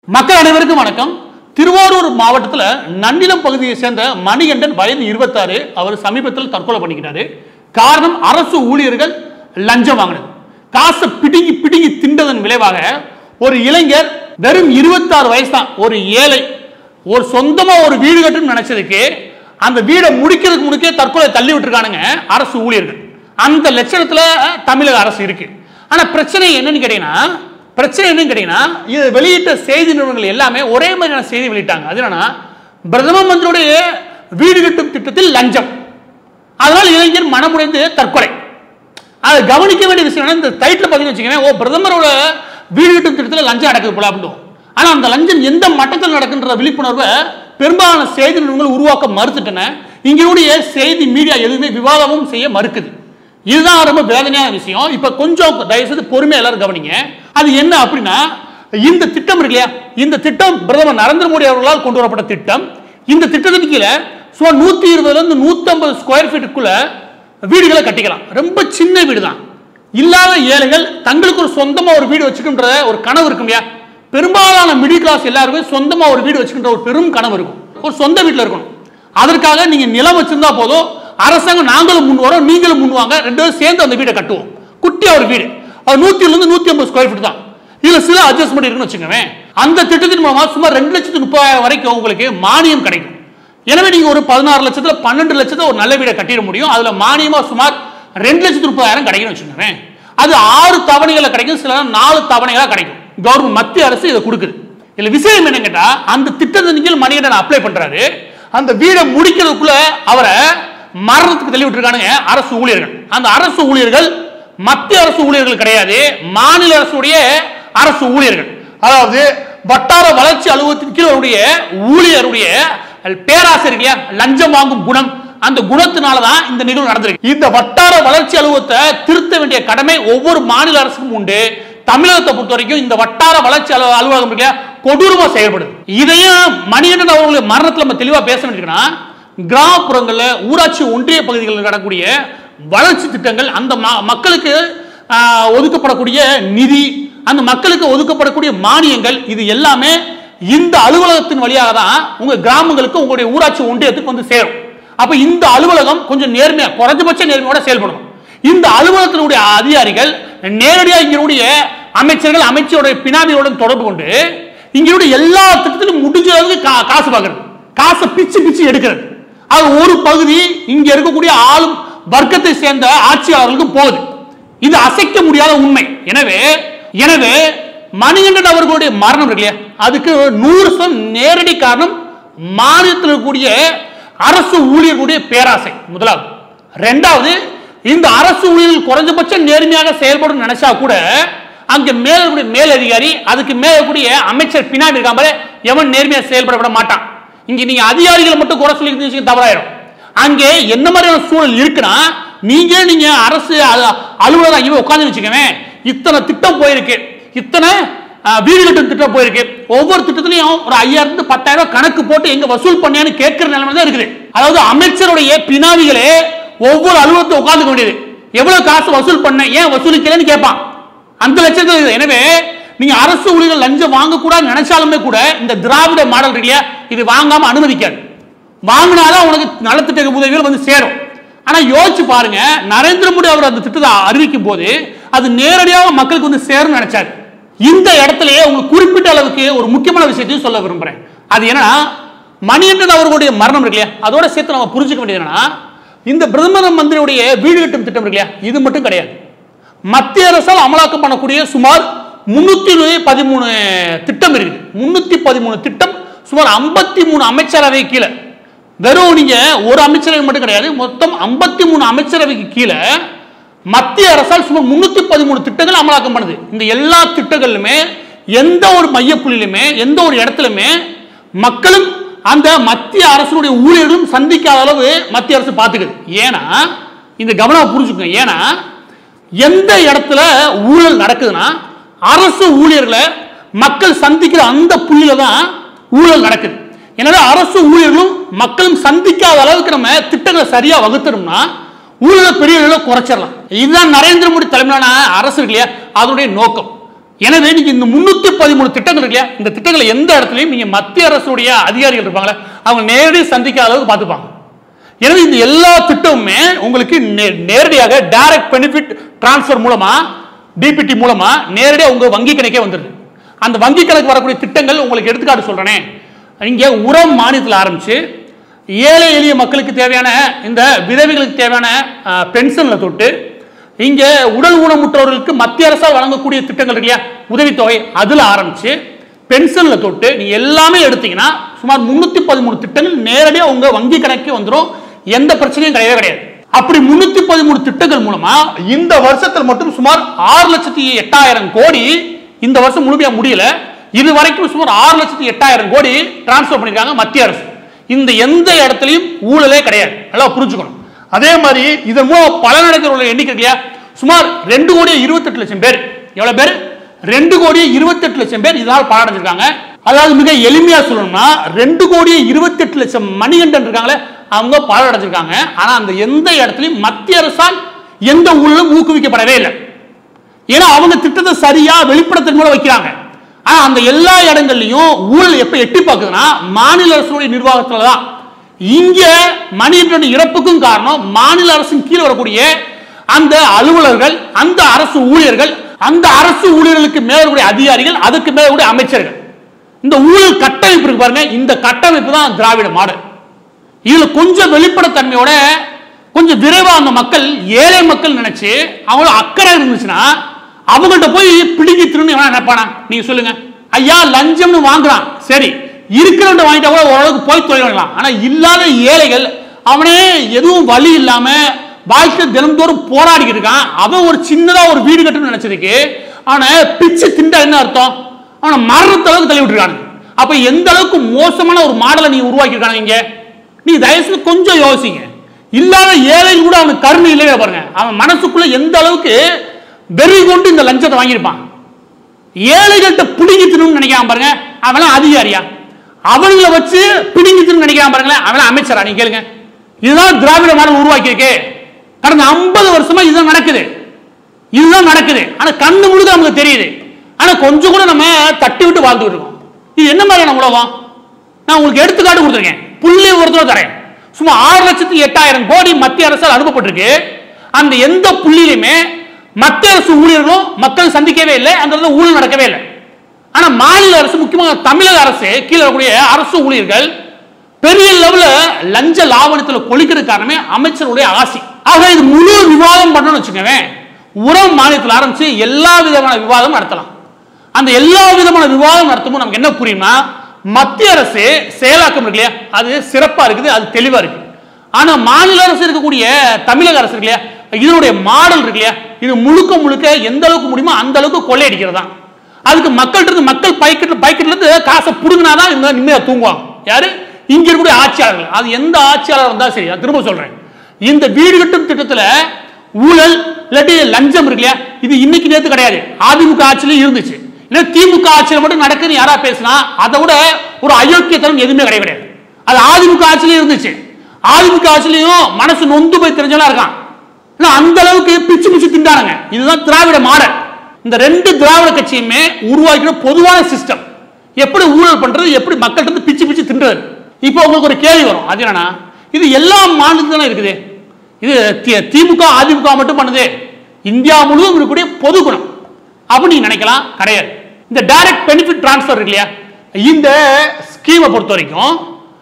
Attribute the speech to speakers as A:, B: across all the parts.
A: மக்கள் அனைவருக்கும் வணக்கம் திருவாரூர் மாவட்டத்தில் நன்னிலம் பகுதியை சேர்ந்த மணிகண்டன் வயது இருபத்தாறு அவர் சமீபத்தில் தற்கொலை பண்ணிக்கிட்டாரு காரணம் அரசு ஊழியர்கள் லஞ்சம் வாங்கினது காசை பிடுங்கி பிடுங்கி தின்றதன் விளைவாக ஒரு இளைஞர் வெறும் இருபத்தாறு வயசு தான் ஒரு ஏழை ஒரு சொந்தமா ஒரு வீடு கட்டணும்னு நினைச்சதுக்கு அந்த வீடை முடிக்கிறதுக்கு முன்னே தற்கொலை தள்ளி விட்டுருக்கானுங்க அரசு ஊழியர்கள் அந்த லட்சணத்துல தமிழக அரசு இருக்கு ஆனா பிரச்சனை என்னன்னு கேட்டீங்கன்னா பிரச்சனை என்னன்னு கேட்டீங்கன்னா இது வெளியிட்ட செய்தி நிறுவனங்கள் எல்லாமே ஒரே மாதிரியான செய்தி வெளியிட்டாங்க அது என்னன்னா பிரதம மந்திரியுடைய வீடு கட்டும் திட்டத்தில் லஞ்சம் அதனால் இளைஞர் மனமுடைந்து தற்கொலை அதை கவனிக்க வேண்டிய விஷயம் என்னன்னா, இந்த டைட்டில் பார்த்தீங்கன்னு வச்சுக்கோங்க ஓ பிரதமரோட வீடு கட்டும் திட்டத்தில் லஞ்சம் நடக்குது போல அப்படின்னு ஆனால் அந்த லஞ்சம் எந்த மட்டத்தில் நடக்குன்ற விழிப்புணர்வை பெரும்பாலான செய்தி நிறுவனங்கள் உருவாக்க மறுத்துட்டன இங்களுடைய செய்தி மீடியா எதுவுமே விவாதமும் செய்ய மறுக்குது இதுதான் ரொம்ப வேதனையான விஷயம் இப்ப கொஞ்சம் தயவுசெய்து பொறுமையா எல்லாரும் கவனிங்க அது என்ன அப்படின்னா இந்த திட்டம் இருக்கு இல்லையா இந்த திட்டம் பிரதமர் நரேந்திர மோடி அவர்களால் கொண்டு வரப்பட்ட திட்டம் இந்த திட்டத்தின் கீழே சுமார் நூத்தி இருபதுல இருந்து நூத்தி ஐம்பது ஸ்கொயர் ஃபீட்டுக்குள்ள வீடுகளை கட்டிக்கலாம் ரொம்ப சின்ன வீடு தான் இல்லாத ஏழைகள் தங்களுக்கு ஒரு சொந்தமா ஒரு வீடு வச்சுக்கின்ற ஒரு கனவு இருக்கும் இல்லையா பெரும்பாலான மிடில் கிளாஸ் எல்லாருமே சொந்தமா ஒரு வீடு வச்சுக்கின்ற ஒரு பெரும் கனவு இருக்கும் ஒரு சொந்த வீட்டில் இருக்கணும் அதற்காக நீங்க நிலம் வச்சிருந்தா போதும் அரசாங்கம் நாங்களும் முன் வரோம் நீங்களும் முன் வாங்க ரெண்டு பேரும் சேர்ந்து அந்த வீடை கட்டுவோம் குட்டியா ஒரு வீடு அது நூத்தில இருந்து நூத்தி ஐம்பது ஸ்கொயர் ஃபீட் தான் இதுல சில அட்ஜஸ்ட்மெண்ட் இருக்குன்னு வச்சுக்கோங்க அந்த திட்டத்தின் மூலமா சுமார் ரெண்டு லட்சத்து முப்பதாயிரம் வரைக்கும் உங்களுக்கு மானியம் கிடைக்கும் எனவே நீங்க ஒரு பதினாறு லட்சத்துல பன்னெண்டு லட்சத்துல ஒரு நல்ல வீடை கட்டிட முடியும் அதுல மானியமா சுமார் ரெண்டு லட்சத்து முப்பதாயிரம் கிடைக்கும்னு வச்சுக்கோங்க அது ஆறு தவணைகளை கிடைக்கும் சில நேரம் நாலு தவணைகளா கிடைக்கும் கவர்மெண்ட் மத்திய அரசு இதை கொடுக்குது இதுல விஷயம் என்ன கேட்டா அந்த திட்டத்தின் கீழ் மணிகண்டன் அப்ளை பண்றாரு அந்த வீடை முடிக்கிறதுக்குள்ள அவரை மரணத்துக்கு தள்ளி விட்டுருக்கானுங்க அரசு ஊழியர்கள் அந்த அரசு ஊழியர்கள் மத்திய அரசு ஊழியர்கள் கிடையாது மாநில அரசுடைய அரசு ஊழியர்கள் அதாவது வட்டார வளர்ச்சி அலுவலகத்தின் கீழ் அவருடைய ஊழியருடைய பேராசிரியர் இல்லையா லஞ்சம் வாங்கும் குணம் அந்த குணத்தினால தான் இந்த நிகழ்வு நடந்திருக்கு இந்த வட்டார வளர்ச்சி அலுவலகத்தை திருத்த வேண்டிய கடமை ஒவ்வொரு மாநில அரசுக்கும் உண்டு தமிழகத்தை பொறுத்த வரைக்கும் இந்த வட்டார வளர்ச்சி அலுவ- அலுவலகம் இருக்கு இல்லையா, கொடூரமா செயல்படுது இதையும் மணிகண்டன் அவர்களுடைய மரணத்துல நம்ம தெளிவா பேச வேண்டியிருக்குன்னா கிராமப்புறங்கள்ல ஊராட்சி ஒன்றிய பகுதிகளில் நடக்கக்கூடிய வளர்ச்சி திட்டங்கள் அந்த ம- மக்களுக்கு ஆஹ், ஒதுக்கப்படக்கூடிய நிதி அந்த மக்களுக்கு ஒதுக்கப்படக்கூடிய மானியங்கள் இது எல்லாமே இந்த அலுவலகத்தின் வழியாக தான் உங்க கிராமங்களுக்கு உங்களுடைய ஊராட்சி ஒன்றியத்துக்கு வந்து சேரும் அப்ப இந்த அலுவலகம் கொஞ்சம் நேர்மையா குறைஞ்சபட்ச நேர்மையோட செயல்படும் இந்த அலுவலகத்தினுடைய அதிகாரிகள் நேரடியாக இங்களுடைய அமைச்சர்கள் அமைச்சருடைய பினாமியுடன் தொடர்பு கொண்டு இங்களுடைய எல்லா திட்டத்திலும் முடிஞ்ச அளவுக்கு கா- காசு பார்க்கறது காசை பிச்சு பிச்சு எடுக்கிறது அது ஒரு பகுதி இங்க இருக்கக்கூடிய ஆளும் வர்க்கத்தை சேர்ந்த ஆட்சியாளர்களுக்கும் போகுது இது அசைக்க முடியாத உண்மை எனவே எனவே மணிகண்டன் அவர்களுடைய மரணம் இருக்கு இல்லையா அதுக்கு நூறு சதம் நேரடி காரணம் மாநிலத்தில் இருக்கக்கூடிய அரசு ஊழியர்களுடைய பேராசை முதலாவது ரெண்டாவது இந்த அரசு ஊழியர்கள் குறைஞ்சபட்சம் நேர்மையாக செயல்படும் நினைச்சா கூட அங்க மேல இருக்கக்கூடிய மேல் அதிகாரி அதுக்கு மேல இருக்கக்கூடிய அமைச்சர் பின்னாடி இருக்காம எவன் நேர்மையா செயல்பட விட மாட்டான் இங்க நீங்க அதிகாரிகளை மட்டும் குறை சொல்லி இருந்துச்சு தவறாயிரும் அங்கே என்ன மாதிரியான சூழல் இருக்குன்னா நீங்க நீங்க அரசு அ- அலுவலகம் இவன் உட்காந்து வச்சுக்கவே இத்தனை திட்டம் போயிருக்கு இத்தனை அஹ், வீடு கட்டும் திட்டம் போயிருக்கு ஒவ்வொரு திட்டத்திலையும் ஒரு ஐயாயிரம் இருந்து பத்தாயிரம் ரூபாய் கணக்கு போட்டு எங்க வசூல் பண்ணியான்னு கேட்கிற நிலைமை தான் இருக்குது அதாவது அமைச்சருடைய பினாவிகளே ஒவ்வொரு அலுவலகத்தை உட்கார்ந்துக்க வேண்டியது எவ்வளவு காசு வசூல் பண்ண ஏன் வசூலிக்கலன்னு கேட்பான் அந்த லட்சத்தில் இருக்குது. எனவே நீங்க அரசு ஊழியர்கள் லஞ்சம் வாங்கக்கூடாதுன்னு நினைச்சாலுமே கூட இந்த திராவிட மாடல் ரீதியா இது வாங்காம அனுமதிக்காது வாங்கினாதான் உனக்கு நலத்திட்ட உதவிகள் வந்து சேரும் ஆனா யோசிச்சு பாருங்க நரேந்திர மோடி அவர் அந்த திட்டத்தை அறிவிக்கும் போது அது நேரடியாக மக்களுக்கு வந்து சேரும் நினைச்சாரு இந்த இடத்துலயே உங்களுக்கு குறிப்பிட்ட அளவுக்கு ஒரு முக்கியமான விஷயத்தையும் சொல்ல விரும்புறேன் அது என்னன்னா மணிகண்டன் அவர்களுடைய மரணம் இருக்கு இல்லையா அதோட சேர்த்து நம்ம புரிஞ்சுக்க வேண்டியது என்னன்னா இந்த பிரதமர் மந்திரியுடைய வீடு கட்டும் திட்டம் இருக்கு இல்லையா இது மட்டும் கிடையாது மத்திய அரசால் அமலாக்கம் பண்ணக்கூடிய சுமார் முன்னூத்தி பதிமூணு திட்டம் இருக்குது முன்னூத்தி பதிமூணு திட்டம் சுமார் ஐம்பத்தி மூணு அமைச்சரவை கீழே வெறும் நீங்க ஒரு அமைச்சரவை மட்டும் கிடையாது மொத்தம் ஐம்பத்தி மூணு அமைச்சரவைக்கு கீழே மத்திய அரசால் சுமார் முன்னூத்தி பதிமூணு திட்டங்கள் அமலாக்கம் பண்ணுது இந்த எல்லா திட்டங்களிலுமே எந்த ஒரு மையப்புள்ளிலுமே எந்த ஒரு இடத்துலுமே மக்களும் அந்த மத்திய அரசுடைய ஊழியர்களும் சந்திக்காத அளவு மத்திய அரசு பார்த்துக்குது ஏன்னா இந்த கவனம் புரிஞ்சுக்கோங்க ஏன்னா எந்த இடத்துல ஊழல் நடக்குதுன்னா அரசு ஊழியர்களை மக்கள் சந்திக்கிற அந்த புள்ளியில தான் ஊழல் நடக்குது எனவே அரசு ஊழியர்களும் மக்களும் சந்திக்காத அளவுக்கு நம்ம திட்டங்களை சரியா வகுத்தோம்னா ஊழலை பெரிய அளவில் குறைச்சிடலாம் இதுதான் நரேந்திர மோடி தலைமையிலான அரசு இருக்கு இல்லையா அதனுடைய நோக்கம் எனவே நீங்க இந்த முன்னூத்தி பதிமூணு திட்டங்கள் இருக்கு இல்லையா இந்த திட்டங்களை எந்த இடத்துலயும் நீங்க மத்திய அரசுடைய அதிகாரிகள் இருப்பாங்களே அவங்க நேரடி சந்திக்காத அளவுக்கு பார்த்துப்பாங்க எனவே இந்த எல்லா திட்டமுமே உங்களுக்கு நே- நேரடியாக டைரக்ட் பெனிஃபிட் டிரான்ஸ்ஃபர் மூலமா டிபிடி மூலமா நேரடியாக உங்க வங்கி கணக்கே வந்துருது அந்த வங்கி கணக்கு வரக்கூடிய திட்டங்கள் உங்களுக்கு எடுத்துக்காட்டு சொல்றேனே இங்க உரம் மானியத்தில் ஆரம்பிச்சு ஏழை எளிய மக்களுக்கு தேவையான இந்த விதவைகளுக்கு தேவையான பென்ஷன்ல தொட்டு இங்க உடல் ஊனமுற்றவர்களுக்கு மத்திய அரசால் வழங்கக்கூடிய திட்டங்கள் இருக்கு இல்லையா உதவித்தொகை அதுல ஆரம்பிச்சு பென்ஷன்ல தொட்டு நீங்க எல்லாமே எடுத்தீங்கன்னா சுமார் முன்னூத்தி பதிமூணு திட்டங்கள் நேரடியா உங்க வங்கி கணக்கே வந்துரும் எந்த பிரச்சனையும் கிடையவே கிடையாது அப்படி முன்னூத்தி பதிமூணு திட்டங்கள் மூலமா இந்த வருஷத்தில் மட்டும் சுமார் ஆறு லட்சத்தி எட்டாயிரம் கோடி இந்த வருஷம் முழுமையா முடியல இது வரைக்கும் சுமார் ஆறு லட்சத்தி எட்டாயிரம் கோடி டிரான்ஸ்ஃபர் பண்ணிருக்காங்க மத்திய அரசு இந்த எந்த இடத்துலையும் ஊழலே கிடையாது நல்லா புரிஞ்சுக்கணும் அதே மாதிரி இதன் மூலம் பலனடைந்தவர்கள் எண்ணிக்கை இருக்கு இல்லையா சுமார் ரெண்டு கோடி இருபத்தெட்டு லட்சம் பேர் எவ்வளவு பேர் ரெண்டு கோடி இருபத்தெட்டு லட்சம் பேர் இதனால் பலனடைஞ்சிருக்காங்க அதாவது மிக எளிமையா சொல்லணும்னா ரெண்டு கோடி இருபத்தெட்டு லட்சம் மணிகண்டன் இருக்காங்களே அவங்க பலனடைஞ்சிருக்காங்க ஆனா அந்த எந்த இடத்துலையும் மத்திய அரசால் எந்த ஊழலும் ஊக்குவிக்கப்படவே இல்லை ஏன்னா அவங்க திட்டத்தை சரியா வெளிப்படத்தின் மூலம் வைக்கிறாங்க ஆனா அந்த எல்லா இடங்கள்லயும் ஊழல் எப்ப எட்டி பார்க்குதுன்னா மாநில அரசுடைய நிர்வாகத்துல தான் இங்க மனிதனுடைய இறப்புக்கும் காரணம் மாநில அரசின் கீழ் வரக்கூடிய அந்த அலுவலர்கள் அந்த அரசு ஊழியர்கள் அந்த அரசு ஊழியர்களுக்கு மேல இருக்கக்கூடிய அதிகாரிகள் அதுக்கு மேல இருக்கக்கூடிய அமைச்சர்கள் இந்த ஊழல் கட்டமைப்பு இருக்கு பாருங்க இந்த கட்டமைப்பு தான் திராவிட மாடல் இதுல கொஞ்சம் வெளிப்படைத்தன்மையோட கொஞ்சம் விரைவா அந்த மக்கள் ஏழை மக்கள் நினைச்சு அவங்கள அக்கறை இருந்துச்சுன்னா அவங்கள்ட்ட போய் பிடிங்கி திருன்னு எவனா நினைப்பானா நீங்க சொல்லுங்க ஐயா லஞ்சம்னு வாங்குறான் சரி இருக்கிறவன் வாங்கிட்டா கூட ஓரளவுக்கு போய் தொழிலாம் ஆனா இல்லாத ஏழைகள் அவனே எதுவும் வழி இல்லாம வாழ்க்கை தினந்தோறும் போராடிக்கிட்டு இருக்கான் அவன் ஒரு சின்னதா ஒரு வீடு கட்டணும்னு நினைச்சதுக்கு அவனை பிச்சு திண்டா என்ன அர்த்தம் அவனை மரணத்த அளவுக்கு தள்ளி விட்டுருக்கானு அப்ப எந்த அளவுக்கு மோசமான ஒரு மாடலை நீ உருவாக்கி இருக்காங்க இங்க நீ தயவு செஞ்சு கொஞ்சம் யோசிங்க இல்லாத ஏழை கூட அவனுக்கு கருணை இல்லவே பாருங்க அவன் மனசுக்குள்ள எந்த அளவுக்கு வெறி கொண்டு இந்த லஞ்சத்தை வாங்கியிருப்பான் ஏழைகள்கிட்ட பிடிங்கி தின்னு நினைக்காம பாருங்க அவன் அதிகாரியா அவங்கள வச்சு பிடிங்கி தின்னு நினைக்காம பாருங்களேன் அவன் அமைச்சரா நீங்க கேளுங்க இதுதான் திராவிட மாடல் உருவாக்கி இருக்கு கடந்த 50 வருஷமா இதுதான் நடக்குது இதுதான் நடக்குது ஆனா கண்ணு முழுக்க நமக்கு தெரியுது ஆனா கொஞ்சம் கூட நம்ம தட்டி விட்டு வாழ்ந்துட்டு இருக்கோம் இது என்ன மாதிரியான உலகம் நான் உங்களுக்கு எடுத்துக்காட்டு கொடுத்துருக்கேன் புள்ளி ஒருத்தர் தரேன் சும்மா ஆறு லட்சத்தி எட்டாயிரம் கோடி மத்திய அரசால் அனுப்பப்பட்டிருக்கு அந்த எந்த புள்ளியிலுமே மத்திய அரசு ஊழியர்களும் மக்கள் சந்திக்கவே இல்லை அந்த இடத்துல ஊழல் நடக்கவே இல்லை ஆனா மாநில அரசு முக்கியமாக தமிழக அரசு கீழே இருக்கக்கூடிய அரசு ஊழியர்கள் பெரிய லெவல்ல லஞ்ச லாவணத்துல கொளிக்கிறது காரணமே அமைச்சருடைய ஆசை ஆக இது முழு விவாதம் பண்ணணும்னு வச்சுக்கோங்க உரம் மாநிலத்தில் ஆரம்பிச்சு எல்லா விதமான விவாதம் நடத்தலாம் அந்த எல்லா விதமான விவாதம் நடத்தும்போது நமக்கு என்ன புரியும்னா மத்திய அரசு செயலாக்கம் இருக்கு இல்லையா அது சிறப்பா இருக்குது அது தெளிவா இருக்கு ஆனா மாநில அரசு இருக்கக்கூடிய தமிழக அரசு இருக்கு இல்லையா இதனுடைய மாடல் இருக்கு இல்லையா இது முழுக்க முழுக்க எந்த அளவுக்கு முடியுமோ அந்த அளவுக்கு கொள்ளையடிக்கிறது தான் அதுக்கு மக்கள்கிட்ட இருந்து மக்கள் பைக்கெட்ல பைக்கெட்ல இருந்து காசை புடுங்கினாதான் இவங்க நிம்மதியா தூங்குவாங்க யாரு இங்க இருக்கக்கூடிய ஆட்சியாளர்கள் அது எந்த ஆட்சியாளர் இருந்தா சரி நான் திரும்ப சொல்றேன் இந்த வீடு கட்டும் திட்டத்துல ஊழல் இல்லாட்டி லஞ்சம் இருக்கு இல்லையா இது இன்னைக்கு நேத்து கிடையாது அதிமுக ஆட்சியிலும் இருந்துச்சு இல்ல திமுக ஆட்சியில மட்டும் நடக்குதுன்னு யாரா பேசினா அதை விட ஒரு அயோக்கியத்தனம் எதுவுமே கிடையவே கிடையாது அது அதிமுக ஆட்சியிலும் இருந்துச்சு அதிமுக ஆட்சியிலையும் மனசு நொந்து போய் தெரிஞ்சவனா இருக்கான் ஆனா அந்த அளவுக்கு பிச்சு பிச்சு திண்டானுங்க இதுதான் திராவிட மாடல் இந்த ரெண்டு திராவிட கட்சியுமே உருவாக்கின பொதுவான சிஸ்டம் எப்படி ஊழல் பண்றது எப்படி மக்கள்கிட்ட இருந்து பிச்சு பிச்சு தின்றது இப்போ உங்களுக்கு ஒரு கேள்வி வரும் அது என்னன்னா இது எல்லா மாநிலத்திலும் தானே இருக்குது இது தி- திமுக அதிமுக மட்டும் பண்ணுது இந்தியா முழுவதும் இருக்கக்கூடிய பொது குணம் அப்படி நீங்க நினைக்கலாம் கிடையாது இந்த டைரக்ட் பெனிஃபிட் டிரான்ஸ்ஃபர் இருக்கு இல்லையா இந்த ஸ்கீமை பொறுத்த வரைக்கும்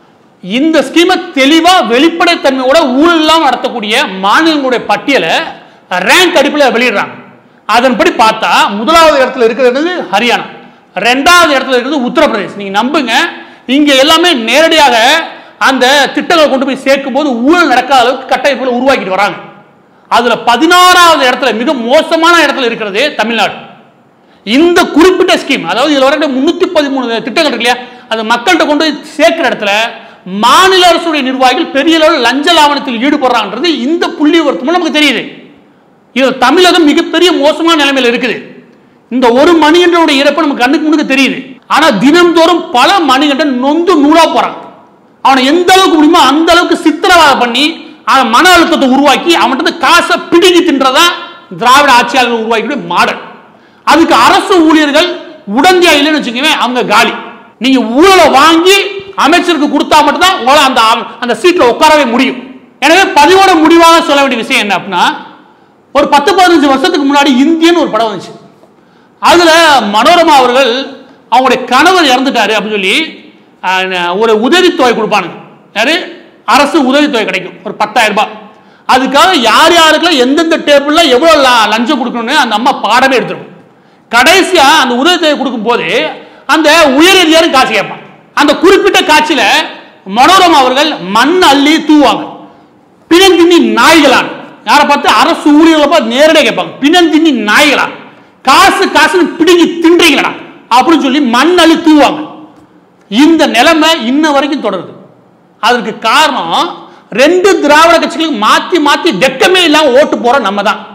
A: இந்த ஸ்கீமை தெளிவா வெளிப்படைத்தன்மையோட ஊழல் இல்லாம நடத்தக்கூடிய மாநிலங்களுடைய பட்டியலை ரேங்க் அடிப்பில் வெளியிடுறாங்க அதன்படி பார்த்தா முதலாவது இடத்துல இருக்கிறது ஹரியானா ரெண்டாவது இடத்துல இருக்கிறது உத்தரப்பிரதேஷ் நீங்க நம்புங்க இங்க எல்லாமே நேரடியாக அந்த திட்டங்களை கொண்டு போய் சேர்க்கும் போது ஊழல் நடக்காத அளவுக்கு கட்டமைப்புகளை உருவாக்கிட்டு வராங்க அதுல பதினாறாவது இடத்துல மிக மோசமான இடத்துல இருக்கிறது தமிழ்நாடு இந்த குறிப்பிட்ட ஸ்கீம் அதாவது இதுல வர முன்னூத்தி பதிமூணு திட்டங்கள் இருக்கு இல்லையா அது மக்கள்கிட்ட கொண்டு போய் சேர்க்கிற இடத்துல மாநில அரசுடைய நிர்வாகிகள் பெரிய அளவில் லஞ்ச லாவணத்தில் ஈடுபடுறாங்கன்றது இந்த புள்ளி வருத்தமும் நமக்கு தெரியுது இது தமிழகம் மிகப்பெரிய மோசமான நிலைமையில இருக்குது இந்த ஒரு மணிகண்டனுடைய இறப்பு நமக்கு கண்ணுக்கு முன்னுக்கு தெரியுது ஆனா தினம்தோறும் பல மணிகண்டன் நொந்து நூலா போறான் அவனை எந்த அளவுக்கு முடியுமோ அந்த அளவுக்கு சித்திரவதை பண்ணி அவன் மன அழுத்தத்தை உருவாக்கி அவன்கிட்ட இருந்து காசை பிடுங்கி தின்றதா திராவிட ஆட்சியாளர்கள் உருவாக்கிய மாடல் அதுக்கு அரசு ஊழியர்கள் உடந்தையா இல்லைன்னு வச்சுக்கோங்க அவங்க காலி நீங்க ஊழலை வாங்கி அமைச்சருக்கு கொடுத்தா மட்டும்தான் உங்களால அந்த அந்த சீட்ல உட்காரவே முடியும் எனவே பதிவோட முடிவாக சொல்ல வேண்டிய விஷயம் என்ன அப்படின்னா ஒரு பத்து பதினஞ்சு வருஷத்துக்கு முன்னாடி இந்தியன் ஒரு படம் வந்துச்சு அதுல மனோரமா அவர்கள் அவங்களுடைய கணவர் இறந்துட்டாரு அப்படின்னு சொல்லி அஹ், ஒரு உதவித்தொகை கொடுப்பானுங்க யாரு அரசு உதவித்தொகை கிடைக்கும் ஒரு பத்தாயிரம் ரூபாய் அதுக்காக யார் யாருக்கெல்லாம் எந்தெந்த டேபிள்ல எவ்வளவு ல- லஞ்சம் கொடுக்கணும்னு அந்த அம்மா பாடமே எடுத்துரும் கடைசியா அந்த உதவித்தொகை கொடுக்கும் போது அந்த உயரதிகாரி காசு கேட்பான் அந்த குறிப்பிட்ட காட்சியில மனோரமா அவர்கள் மண் அள்ளி தூவாங்க பிணந்தின்னி நாய்களான் யாரை பார்த்து அரசு ஊழியர்களை பார்த்து நேரடியாக கேட்பாங்க பிணந்தின்னி நாய்களான் காசு காசுன்னு பிடுங்கி தின்றீங்களா அப்படின்னு சொல்லி மண் அள்ளி தூவாங்க இந்த நிலைமை இன்ன வரைக்கும் தொடருது அதற்கு காரணம் ரெண்டு திராவிட கட்சிகளுக்கு மாத்தி மாத்தி வெக்கமே இல்லாம ஓட்டு போற நம்ம தான்